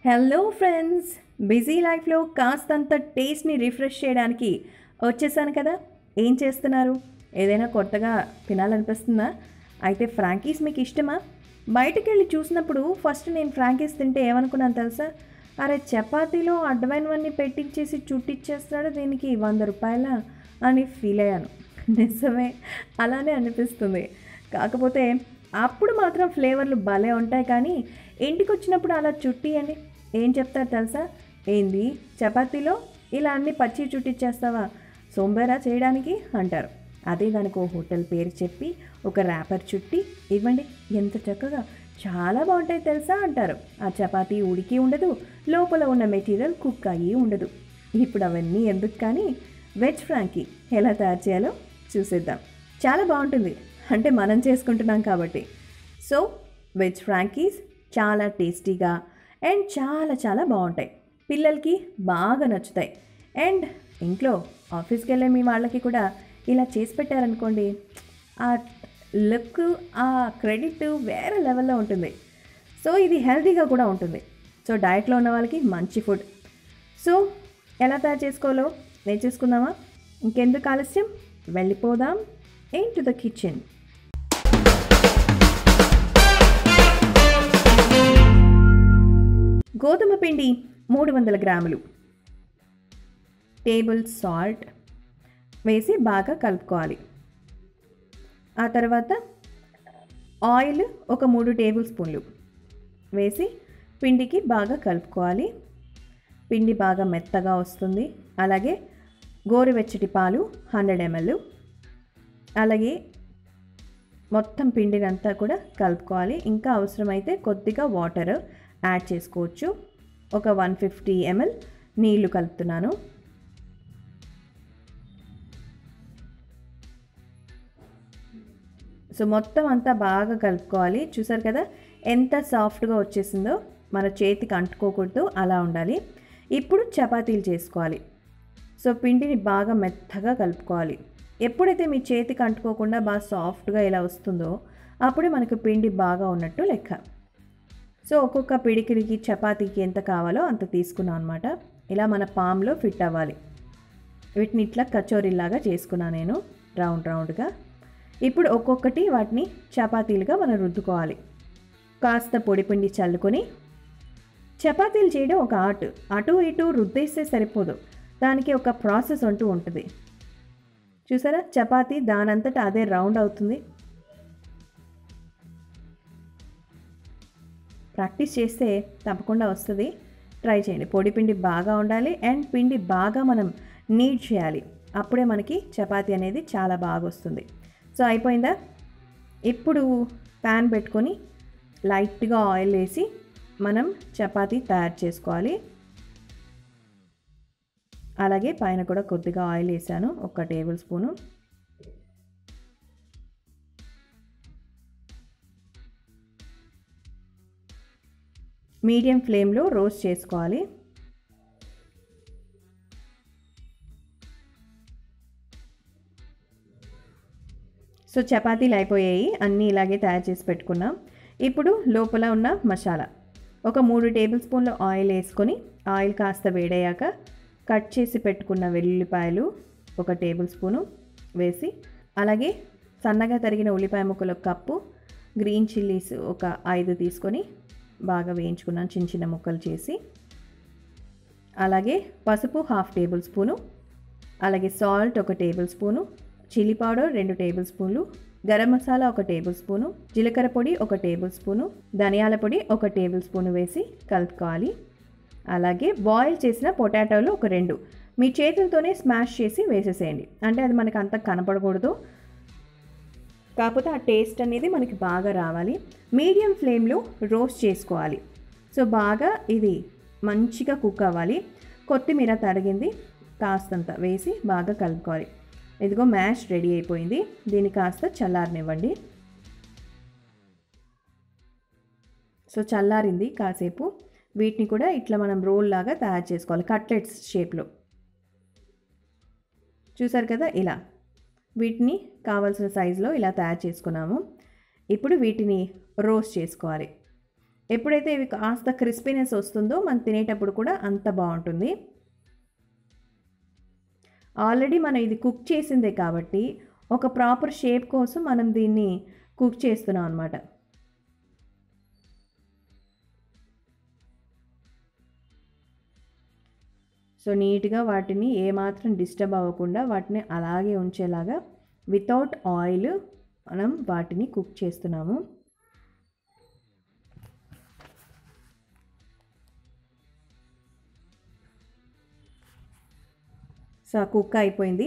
hello friends busy లైఫ్లో కాస్తంత టేస్ట్ని రిఫ్రెష్ చేయడానికి వచ్చేసాను కదా ఏం చేస్తున్నారు ఏదైనా కొత్తగా తినాలనిపిస్తుందా అయితే ఫ్రాంకీస్ మీకు ఇష్టమా బయటికి వెళ్ళి చూసినప్పుడు ఫస్ట్ నేను ఫ్రాంకీస్ తింటే ఏమనుకున్నాను తెలుసా అరే చపాతీలో అడ్డమైనవన్నీ పెట్టించేసి చుట్టిచ్చేస్తాడు దీనికి వంద రూపాయల అని ఫీల్ అయ్యాను నిజమే అలానే అనిపిస్తుంది కాకపోతే అప్పుడు మాత్రం ఫ్లేవర్లు భలే ఉంటాయి కానీ ఇంటికి వచ్చినప్పుడు అలా చుట్టియండి ఏం చెప్తారు తెలుసా ఏంది చపాతీలో ఇలా అన్ని పచ్చి చుట్టిచ్చేస్తావా సోంబేరా చేయడానికి అంటారు అదే దానికి ఓ హోటల్ పేరు చెప్పి ఒక ర్యాపర్ చుట్టి ఇవ్వండి ఎంత చక్కగా చాలా బాగుంటాయి తెలుసా అంటారు ఆ చపాతీ ఉడికి ఉండదు లోపల ఉన్న మెటీరియల్ కుక్ అయ్యి ఉండదు ఇప్పుడు అవన్నీ ఎందుకు కానీ వెజ్ ఫ్రాంకీ ఎలా తయారు చేయాలో చూసేద్దాం చాలా బాగుంటుంది అంటే మనం చేసుకుంటున్నాం కాబట్టి సో వెజ్ ఫ్రాంకీస్ చాలా టేస్టీగా అండ్ చాలా చాలా బాగుంటాయి పిల్లలకి బాగా నచ్చుతాయి అండ్ ఇంట్లో ఆఫీస్కి వెళ్ళే మీ వాళ్ళకి కూడా ఇలా చేసి పెట్టారనుకోండి ఆ లుక్ ఆ క్రెడిట్ వేరే లెవెల్లో ఉంటుంది సో ఇది హెల్తీగా కూడా ఉంటుంది సో డయట్లో ఉన్న వాళ్ళకి మంచి ఫుడ్ సో ఎలా తయారు చేసుకోవాలో నేర్చేసుకుందామా ఇంకెందుకు ఆలస్యం వెళ్ళిపోదాం ఇన్ టు ద కిచెన్ గోధుమ పిండి మూడు వందల గ్రాములు టేబుల్ సాల్ట్ వేసి బాగా కలుపుకోవాలి ఆ తర్వాత ఆయిల్ ఒక మూడు టేబుల్ స్పూన్లు వేసి పిండికి బాగా కలుపుకోవాలి పిండి బాగా మెత్తగా వస్తుంది అలాగే గోరువెచ్చటి పాలు హండ్రెడ్ ఎంఎల్ అలాగే మొత్తం పిండినంతా కూడా కలుపుకోవాలి ఇంకా అవసరమైతే కొద్దిగా వాటర్ యాడ్ చేసుకోవచ్చు ఒక వన్ ఫిఫ్టీ ఎంఎల్ నీళ్లు కలుపుతున్నాను సో మొత్తం అంతా బాగా కలుపుకోవాలి చూసారు కదా ఎంత సాఫ్ట్గా వచ్చేసిందో మన చేతికి అంటుకోకూడదు అలా ఉండాలి ఇప్పుడు చపాతీలు చేసుకోవాలి సో పిండిని బాగా మెత్తగా కలుపుకోవాలి ఎప్పుడైతే మీ చేతికి అంటుకోకుండా బాగా సాఫ్ట్గా ఇలా వస్తుందో అప్పుడే మనకు పిండి బాగా ఉన్నట్టు లెక్క సో ఒక్కొక్క పిడికిడికి చపాతీకి ఎంత కావాలో అంత తీసుకున్నాం అనమాట ఇలా మన పామ్లో ఫిట్ అవ్వాలి వీటిని ఇట్లా కచోరీలాగా చేసుకున్నాను నేను రౌండ్ రౌండ్గా ఇప్పుడు ఒక్కొక్కటి వాటిని చపాతీలుగా మనం రుద్దుకోవాలి కాస్త పొడిపిండి చల్లుకొని చపాతీలు చేయడం ఒక ఆర్ట్ అటు ఇటు రుద్దేస్తే సరిపోదు దానికి ఒక ప్రాసెస్ అంటూ ఉంటుంది చూసారా చపాతీ దానంతటా అదే రౌండ్ అవుతుంది ప్రాక్టీస్ చేస్తే తప్పకుండా వస్తుంది ట్రై చేయండి పొడి పిండి బాగా ఉండాలి అండ్ పిండి బాగా మనం నీడ్ చేయాలి అప్పుడే మనకి చపాతీ అనేది చాలా బాగా వస్తుంది సో అయిపోయిందా ఇప్పుడు ప్యాన్ పెట్టుకొని లైట్గా ఆయిల్ వేసి మనం చపాతీ తయారు చేసుకోవాలి అలాగే పైన కూడా కొద్దిగా ఆయిల్ వేసాను ఒక టేబుల్ స్పూను మీడియం ఫ్లేమ్లో రోస్ట్ చేసుకోవాలి సో చపాతీలు అయిపోయాయి అన్నీ ఇలాగే తయారు చేసి పెట్టుకున్నాం ఇప్పుడు లోపల ఉన్న మసాలా ఒక మూడు టేబుల్ స్పూన్ల ఆయిల్ వేసుకొని ఆయిల్ కాస్త వేడయ్యాక కట్ చేసి పెట్టుకున్న వెల్లుల్లిపాయలు ఒక టేబుల్ స్పూను వేసి అలాగే సన్నగా తరిగిన ఉల్లిపాయ ముక్కలు కప్పు గ్రీన్ చిల్లీస్ ఒక ఐదు తీసుకొని బాగా వేయించుకున్నాను చిన్న చిన్న ముక్కలు చేసి అలాగే పసుపు హాఫ్ టేబుల్ స్పూను అలాగే సాల్ట్ ఒక టేబుల్ స్పూను చిల్లీ పౌడర్ రెండు టేబుల్ స్పూన్లు గరం మసాలా ఒక టేబుల్ స్పూను జీలకర్ర పొడి ఒక టేబుల్ స్పూను ధనియాల పొడి ఒక టేబుల్ స్పూను వేసి కలుపుకోవాలి అలాగే బాయిల్ చేసిన పొటాటోలు ఒక రెండు మీ చేతులతోనే స్మాష్ చేసి వేసేసేయండి అంటే అది మనకు అంత కనపడకూడదు కాకపోతే ఆ టేస్ట్ అనేది మనకి బాగా రావాలి మీడియం ఫ్లేమ్లో రోస్ట్ చేసుకోవాలి సో బాగా ఇది మంచిగా కుక్ అవ్వాలి కొత్తిమీర తరిగింది కాస్తంత వేసి బాగా కలుపుకోవాలి ఇదిగో మ్యాష్ రెడీ అయిపోయింది దీన్ని కాస్త చల్లారనివ్వండి సో చల్లారింది కాసేపు వీటిని కూడా ఇట్లా మనం రోల్ లాగా తయారు చేసుకోవాలి కట్లెట్స్ షేప్లో చూసారు కదా ఇలా వీటిని కావాల్సిన సైజులో ఇలా తయారు చేసుకున్నాము ఇప్పుడు వీటిని రోస్ట్ చేసుకోవాలి ఎప్పుడైతే ఇవి కాస్త క్రిస్పీనెస్ వస్తుందో మనం తినేటప్పుడు కూడా అంత బాగుంటుంది ఆల్రెడీ మనం ఇది కుక్ చేసిందే కాబట్టి ఒక ప్రాపర్ షేప్ కోసం మనం దీన్ని కుక్ చేస్తున్నాం అనమాట సో నీట్గా వాటిని ఏమాత్రం డిస్టర్బ్ అవ్వకుండా వాటిని అలాగే ఉంచేలాగా వితౌట్ ఆయిల్ మనం వాటిని కుక్ చేస్తున్నాము సో కుక్ అయిపోయింది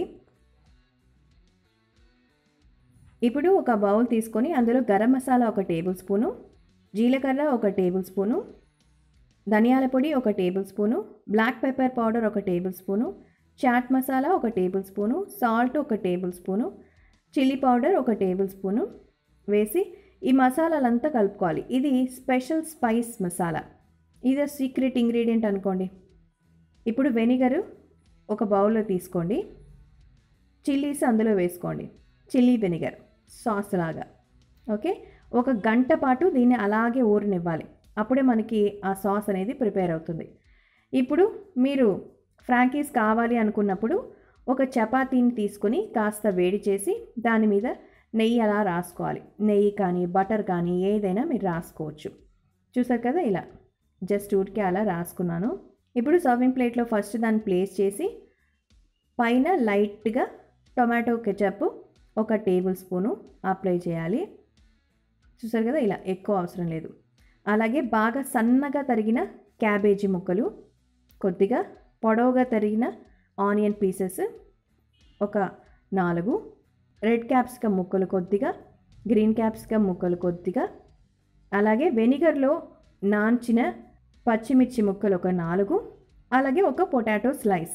ఇప్పుడు ఒక బౌల్ తీసుకొని అందులో గరం మసాలా ఒక టేబుల్ స్పూను జీలకర్ర ఒక టేబుల్ స్పూను ధనియాల పొడి ఒక table spoon black pepper powder ఒక టేబుల్ స్పూను చాట్ మసాలా ఒక టేబుల్ స్పూను సాల్ట్ ఒక టేబుల్ స్పూను చిల్లీ పౌడర్ ఒక టేబుల్ స్పూను వేసి ఈ మసాలాలంతా కలుపుకోవాలి ఇది స్పెషల్ స్పైస్ మసాలా ఇది సీక్రెట్ ఇంగ్రీడియంట్ అనుకోండి ఇప్పుడు వెనిగరు ఒక బౌల్లో తీసుకోండి చిల్లీస్ అందులో వేసుకోండి చిల్లీ వెనిగర్ సాస్ లాగా ఓకే ఒక గంట పాటు దీన్ని అలాగే ఊరనివ్వాలి అప్పుడే మనకి ఆ సాస్ అనేది ప్రిపేర్ అవుతుంది ఇప్పుడు మీరు ఫ్రాంకీస్ కావాలి అనుకున్నప్పుడు ఒక చపాతీని తీసుకొని కాస్త వేడి చేసి దాని మీద నెయ్యి అలా రాసుకోవాలి నెయ్యి కానీ బటర్ కానీ ఏదైనా మీరు రాసుకోవచ్చు చూసారు కదా ఇలా జస్ట్ ఊరికే అలా రాసుకున్నాను ఇప్పుడు సర్వింగ్ ప్లేట్లో ఫస్ట్ దాన్ని ప్లేస్ చేసి పైన లైట్గా టొమాటో కెచప్ ఒక టేబుల్ స్పూను అప్లై చేయాలి చూసారు కదా ఇలా ఎక్కువ అవసరం లేదు అలాగే బాగా సన్నగా తరిగిన క్యాబేజీ ముక్కలు కొద్దిగా పొడవుగా తరిగిన ఆనియన్ పీసెస్ ఒక నాలుగు రెడ్ క్యాప్సికమ్ ముక్కలు కొద్దిగా గ్రీన్ క్యాప్సికమ్ ముక్కలు కొద్దిగా అలాగే వెనిగర్లో నాంచిన పచ్చిమిర్చి ముక్కలు ఒక నాలుగు అలాగే ఒక పొటాటో స్లైస్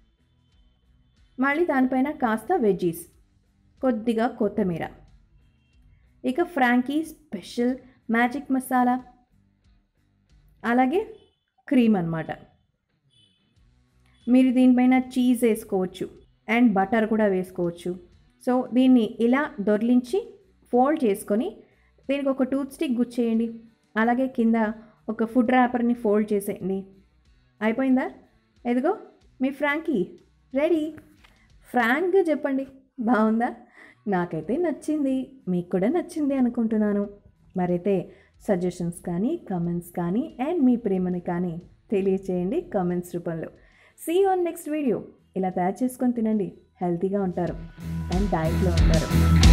మళ్ళీ దానిపైన కాస్త వెజ్జీస్ కొద్దిగా కొత్తిమీర ఇక ఫ్రాంకీ స్పెషల్ మ్యాజిక్ మసాలా అలాగే క్రీమ్ అనమాట మీరు దీనిపైన చీజ్ వేసుకోవచ్చు అండ్ బటర్ కూడా వేసుకోవచ్చు సో దీన్ని ఇలా దొర్లించి ఫోల్డ్ చేసుకొని దీనికి ఒక టూత్ స్టిక్ గుచ్చేయండి అలాగే కింద ఒక ఫుడ్ ర్యాపర్ని ఫోల్డ్ చేసేయండి అయిపోయిందా ఎదిగో మీ ఫ్రాంకీ రెడీ ఫ్రాంక్గా చెప్పండి బాగుందా నాకైతే నచ్చింది మీకు కూడా నచ్చింది అనుకుంటున్నాను మరైతే సజెషన్స్ కానీ కమెంట్స్ కానీ అండ్ మీ ప్రేమని కానీ తెలియచేయండి కామెంట్స్ రూపంలో సీ ఆన్ నెక్స్ట్ వీడియో ఇలా తయారు చేసుకొని తినండి హెల్తీగా ఉంటారు అండ్ డైట్లో ఉంటారు